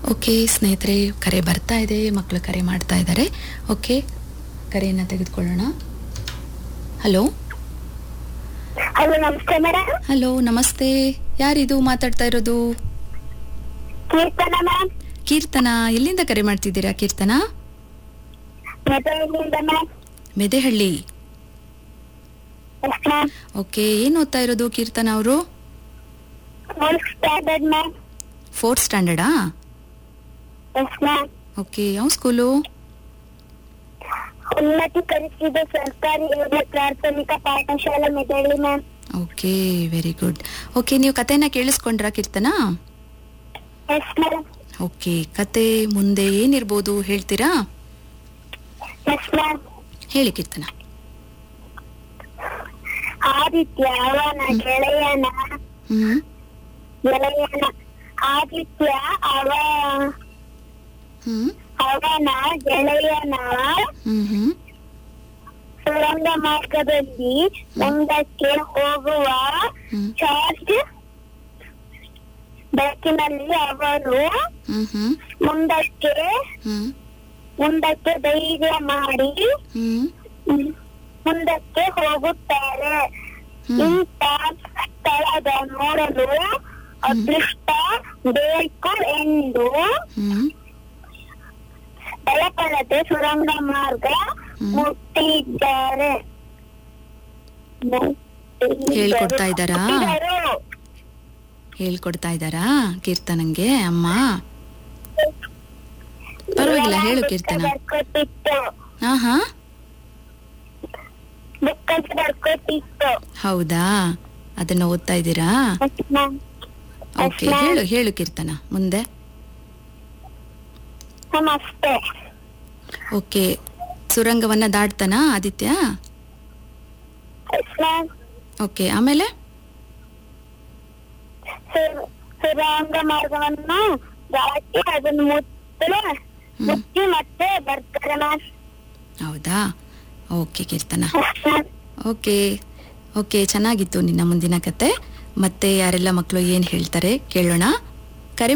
Okay ಸ್ನೇಹಿತರೆ ಕರೆ ಬರ್ತಾ ಇದೆ ಮಕ್ಕಳು ಕರೆ ಮಾಡ್ತಾ ಇದ್ದಾರೆ ಓಕೆ ಕರೆಯನ್ನು ತೆಗೆದುಕೊಳ್ಳೋಣ ಹಲೋ ಹಲೋ ನಮಸ್ತೆ ಮೇಡಮ್ ಹಲೋ ನಮಸ್ತೆ ಯಾರಿದು ಮಾತಾಡ್ತಾ ಇರೋದು ಕೀರ್ತನ ಮ್ಯಾಮ್ ಕೀರ್ತನ ಎಲ್ಲಿಂದ ಕರೆ ಮಾಡ್ತಿದ್ದೀರಾ ಕೀರ್ತನ ಮೆದಳಿನಿಂದ ma'am Medehalli yes ma'am okay ಏನು ಓದ್ತಾ ಇರೋದು ಕೀರ್ತನ ಅವರು ಫೋರ್ತ್ ಸ್ಟ್ಯಾಂಡರ್ಡ್ ಮ್ಯಾಮ್ ಫೋರ್ತ್ ಸ್ಟ್ಯಾಂಡರ್ಡಾ ಎಸ್ ಮ್ಯಾಮ್ ಓಕೆ ಯಾವ ಸ್ಕೂಲು ಉನ್ನತೀಕರಿಸಿದ ಸರ್ಕಾರಿ ಹಿರಿಯ ಪ್ರಾಥಮಿಕ ಪಾಠಶಾಲೆ Medahalli ma'am okay very good okay ನೀವು ಕತೆನ ಕೇಳಿಸ್ಕೊಂಡ್ರಾ ಕೀರ್ತನ ಎಸ್ ಮ್ಯಾಮ್ ಓಕೆ ಕತೆ ಮುಂದೆ ಏನಿರ್ಬೋದು ಹೇಳ್ತೀರಾ ಎಸ್ ಮ್ಯಾಮ್ ಹೇಳಿ ಕೀರ್ತನ ಆದಿತ್ಯ ಅವನ ಗೆಳೆಯನ ಹ್ಮ್ ಗೆಳೆಯನ ಆದಿತ್ಯ ಅವ ಹ್ಮ್ ಅವನ ಗೆಳೆಯನ ಹ್ಮ್ ಹ್ಮ್ ಸುರಂಗ ಮಾರ್ಗದಲ್ಲಿ ಮುಂದಕ್ಕೆ ಹೋಗುವ ಹ್ಮ್ ಚಾರ್ಜ್ ಬೆಳಕಿನಲ್ಲಿ ಅವರು ಹ್ಮ್ ಹ್ಮ್ ಮುಂದಕ್ಕೆ ಹ್ಮ್ ಮುಂದಕ್ಕೆ ಧೈರ್ಯ ಮಾಡಿ ಹ್ಮ್ ಹ್ಮ್, ಮುಂದಕ್ಕೆ ಹೋಗುತ್ತಾರೆ ಹ್ಮ್ ಇಂಥ ಸ್ಥಳದ ನೋಡಲು ಅದೃಷ್ಟ ಬೇಕು ಎಂದು ಹ್ಮ್ ಬೆಳಕಳತೆ ಸುರಂಗ ಮಾರ್ಗ ಹ್ಮ್. ಮುಟ್ಟಿದ್ದಾರೆ ಮುಟ್ಟಿದರು. ಹೇಳ್ಕೊಡ್ತಾ ಇದ್ದಾರಾ? ಮುಟ್ಟಿದರು. ಹೇಳ್ಕೊಡ್ತಾ ಇದ್ದಾರಾ ಕೀರ್ತನಂಗೆ ಅಮ್ಮ ಪರವಾಗಿಲ್ಲ ಹೇಳು ಕೀರ್ತನ ಬರ್ಕೊಟ್ಟಿತ್ತು ಹಾ ಹಾ ಬುಕ್ಕಲ್ಲಿ ಬರ್ಕೊಟ್ಟಿತ್ತು ಹೌದಾ ಅದನ್ನ ಓದ್ತಾ ಇದ್ದೀರಾ yes ma'am. Yes okay ma'am. ಹೇಳು ಹೇಳು ಕೀರ್ತನ ಮುಂದೆ ನಮಸ್ತೆ ಓಕೆ ಸುರಂಗವನ್ನ ದಾಟ್ತಾನಾ ಆದಿತ್ಯ ಎಸ್ ಮ್ಯಾಮ್. ಓಕೆ ಆಮೇಲೆ ಸು- ಸುರಂಗ ಮಾರ್ಗವನ್ನು ದಾಟಿ ಅದನ್ನು ಮುತ್ತಲು ಮುಚ್ಚಿ ಮತ್ತೆ ಬರ್ತಾರೆ ಮ್ಯಾಮ್ ಹೌದಾ okay Keerthana yes ma'am. Okay okay ಚೆನ್ನಾಗಿತ್ತು ನಿನ್ನ ಮುಂದಿನ ಕತೆ ಮತ್ತೆ ಯಾರೆಲ್ಲ ಮಕ್ಕಳು ಏನು ಹೇಳ್ತಾರೆ ಕೇಳೋಣ